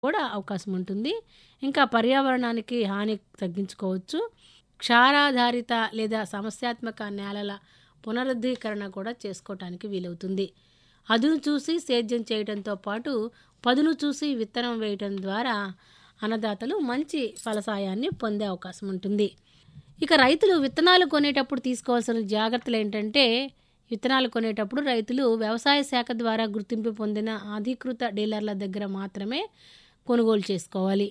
కూడా అవకాశం ఉంటుంది ఇంకా పర్యావరణానికి హాని తగ్గించుకోవచ్చు క్షారాధారిత లేదా సమస్యాత్మక నేలల పునరుద్ధీకరణ కూడా చేసుకోవటానికి వీలవుతుంది అదును చూసి సేద్యం చేయడంతో పాటు పదును చూసి విత్తనం వేయటం ద్వారా అన్నదాతలు మంచి ఫలసాయాన్ని పొందే అవకాశం ఉంటుంది ఇక రైతులు విత్తనాలు కొనేటప్పుడు తీసుకోవాల్సిన జాగ్రత్తలు ఏంటంటే విత్తనాలు కొనేటప్పుడు రైతులు వ్యవసాయ శాఖ ద్వారా గుర్తింపు పొందిన అధీకృత డీలర్ల దగ్గర మాత్రమే కొనుగోలు చేసుకోవాలి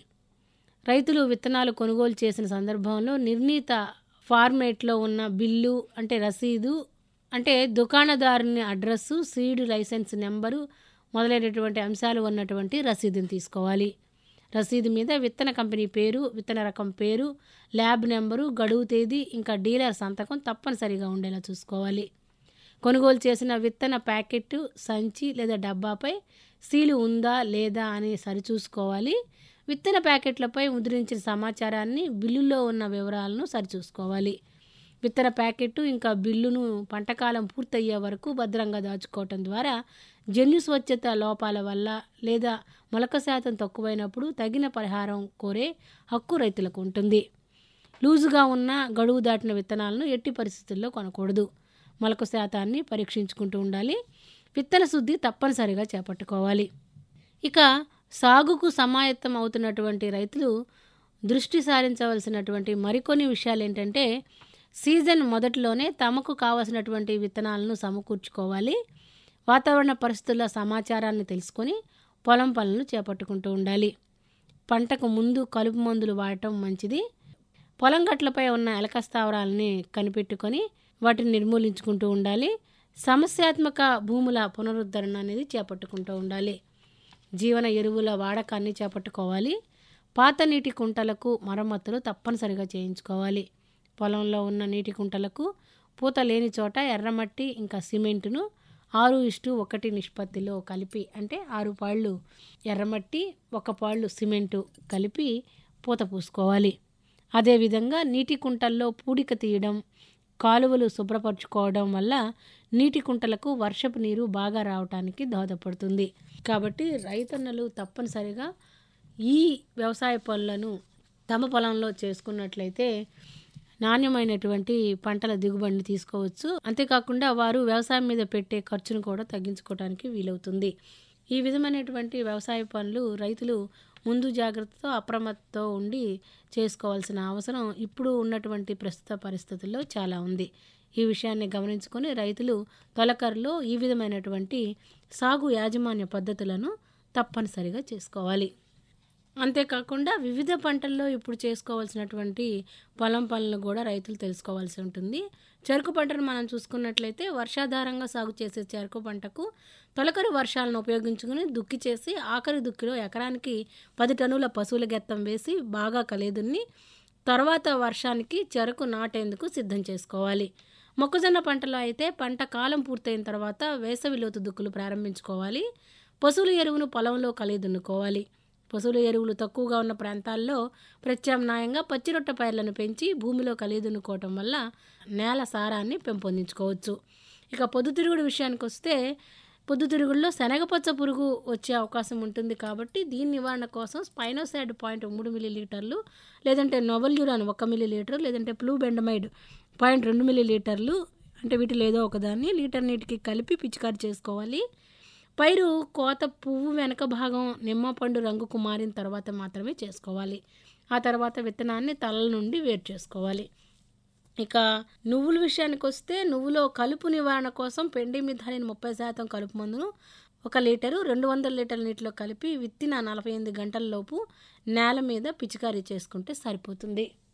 రైతులు విత్తనాలు కొనుగోలు చేసిన సందర్భంలో నిర్ణీత ఫార్మేట్లో ఉన్న బిల్లు అంటే రసీదు అంటే దుకాణదారుని అడ్రస్సు సీడు లైసెన్స్ నెంబరు మొదలైనటువంటి అంశాలు ఉన్నటువంటి రసీదుని తీసుకోవాలి రసీదు మీద విత్తన కంపెనీ పేరు విత్తన రకం పేరు ల్యాబ్ నెంబరు గడువు తేదీ ఇంకా డీలర్ సంతకం తప్పనిసరిగా ఉండేలా చూసుకోవాలి కొనుగోలు చేసిన విత్తన ప్యాకెట్ సంచి లేదా డబ్బాపై సీలు ఉందా లేదా అని సరిచూసుకోవాలి విత్తన ప్యాకెట్లపై ముద్రించిన సమాచారాన్ని బిల్లులో ఉన్న వివరాలను సరిచూసుకోవాలి విత్తన ప్యాకెట్ ఇంకా బిల్లును పంటకాలం పూర్తయ్యే వరకు భద్రంగా దాచుకోవటం ద్వారా జన్యు స్వచ్ఛత లోపాల వల్ల లేదా మొలక శాతం తక్కువైనప్పుడు తగిన పరిహారం కోరే హక్కు రైతులకు ఉంటుంది లూజుగా ఉన్న గడువు దాటిన విత్తనాలను ఎట్టి పరిస్థితుల్లో కొనకూడదు మొలక శాతాన్ని పరీక్షించుకుంటూ ఉండాలి విత్తన శుద్ధి తప్పనిసరిగా చేపట్టుకోవాలి ఇక సాగుకు సమాయత్తం అవుతున్నటువంటి రైతులు దృష్టి సారించవలసినటువంటి మరికొన్ని విషయాలు ఏంటంటే సీజన్ మొదటిలోనే తమకు కావలసినటువంటి విత్తనాలను సమకూర్చుకోవాలి వాతావరణ పరిస్థితుల సమాచారాన్ని తెలుసుకొని పొలం పనులను చేపట్టుకుంటూ ఉండాలి పంటకు ముందు కలుపు మందులు వాడటం మంచిది పొలం గట్లపై ఉన్న ఎలక స్థావరాలని కనిపెట్టుకొని వాటిని నిర్మూలించుకుంటూ ఉండాలి సమస్యాత్మక భూముల పునరుద్ధరణ అనేది చేపట్టుకుంటూ ఉండాలి జీవన ఎరువుల వాడకాన్ని చేపట్టుకోవాలి పాత నీటి కుంటలకు మరమ్మతులు తప్పనిసరిగా చేయించుకోవాలి పొలంలో ఉన్న నీటి కుంటలకు పూత లేని చోట ఎర్రమట్టి ఇంకా సిమెంటును ఆరు ఇష్టు ఒకటి నిష్పత్తిలో కలిపి అంటే ఆరు పాళ్ళు ఎర్రమట్టి ఒక పాళ్ళు సిమెంటు కలిపి పూత పూసుకోవాలి అదేవిధంగా నీటి కుంటల్లో పూడిక తీయడం కాలువలు శుభ్రపరచుకోవడం వల్ల నీటి కుంటలకు వర్షపు నీరు బాగా రావటానికి దోహదపడుతుంది కాబట్టి రైతన్నలు తప్పనిసరిగా ఈ వ్యవసాయ పనులను తమ పొలంలో చేసుకున్నట్లయితే నాణ్యమైనటువంటి పంటల దిగుబడిని తీసుకోవచ్చు అంతేకాకుండా వారు వ్యవసాయం మీద పెట్టే ఖర్చును కూడా తగ్గించుకోవడానికి వీలవుతుంది ఈ విధమైనటువంటి వ్యవసాయ పనులు రైతులు ముందు జాగ్రత్తతో అప్రమత్తతో ఉండి చేసుకోవాల్సిన అవసరం ఇప్పుడు ఉన్నటువంటి ప్రస్తుత పరిస్థితుల్లో చాలా ఉంది ఈ విషయాన్ని గమనించుకొని రైతులు తొలకరిలో ఈ విధమైనటువంటి సాగు యాజమాన్య పద్ధతులను తప్పనిసరిగా చేసుకోవాలి అంతేకాకుండా వివిధ పంటల్లో ఇప్పుడు చేసుకోవాల్సినటువంటి పొలం పనులు కూడా రైతులు తెలుసుకోవాల్సి ఉంటుంది చెరుకు పంటను మనం చూసుకున్నట్లయితే వర్షాధారంగా సాగు చేసే చెరుకు పంటకు తొలకరి వర్షాలను ఉపయోగించుకుని దుక్కి చేసి ఆఖరి దుక్కిలో ఎకరానికి పది టన్నుల పశువుల గెత్తం వేసి బాగా కలిదున్ని తర్వాత వర్షానికి చెరకు నాటేందుకు సిద్ధం చేసుకోవాలి మొక్కజొన్న పంటలో అయితే పంట కాలం పూర్తయిన తర్వాత వేసవి లోతు దుక్కులు ప్రారంభించుకోవాలి పశువుల ఎరువును పొలంలో కలిదున్నుకోవాలి పశువుల ఎరువులు తక్కువగా ఉన్న ప్రాంతాల్లో ప్రత్యామ్నాయంగా పచ్చిరొట్ట పైర్లను పెంచి భూమిలో కలిదున్నుకోవటం వల్ల నేల సారాన్ని పెంపొందించుకోవచ్చు ఇక పొద్దుతిరుగుడు విషయానికి వస్తే పొద్దుతిరుగుడులో శనగపచ్చ పురుగు వచ్చే అవకాశం ఉంటుంది కాబట్టి దీని నివారణ కోసం స్పైనోసైడ్ పాయింట్ మూడు మిల్లీ లీటర్లు లేదంటే నొవల్యూరాన్ ఒక మిల్లీ లీటర్ లేదంటే ప్లూ బెండమైడ్ పాయింట్ రెండు మిల్లీ లీటర్లు అంటే వీటిలో ఏదో ఒకదాన్ని లీటర్ నీటికి కలిపి పిచికారి చేసుకోవాలి పైరు కోత పువ్వు వెనక భాగం నిమ్మ పండు రంగుకు మారిన తర్వాత మాత్రమే చేసుకోవాలి ఆ తర్వాత విత్తనాన్ని తలల నుండి వేరు చేసుకోవాలి ఇక నువ్వుల విషయానికి వస్తే నువ్వులో కలుపు నివారణ కోసం పెండి మిథాలిన్ ముప్పై శాతం కలుపు మందును ఒక లీటరు రెండు వందల లీటర్ల నీటిలో కలిపి విత్తిన నలభై ఎనిమిది గంటల లోపు నేల మీద పిచికారీ చేసుకుంటే సరిపోతుంది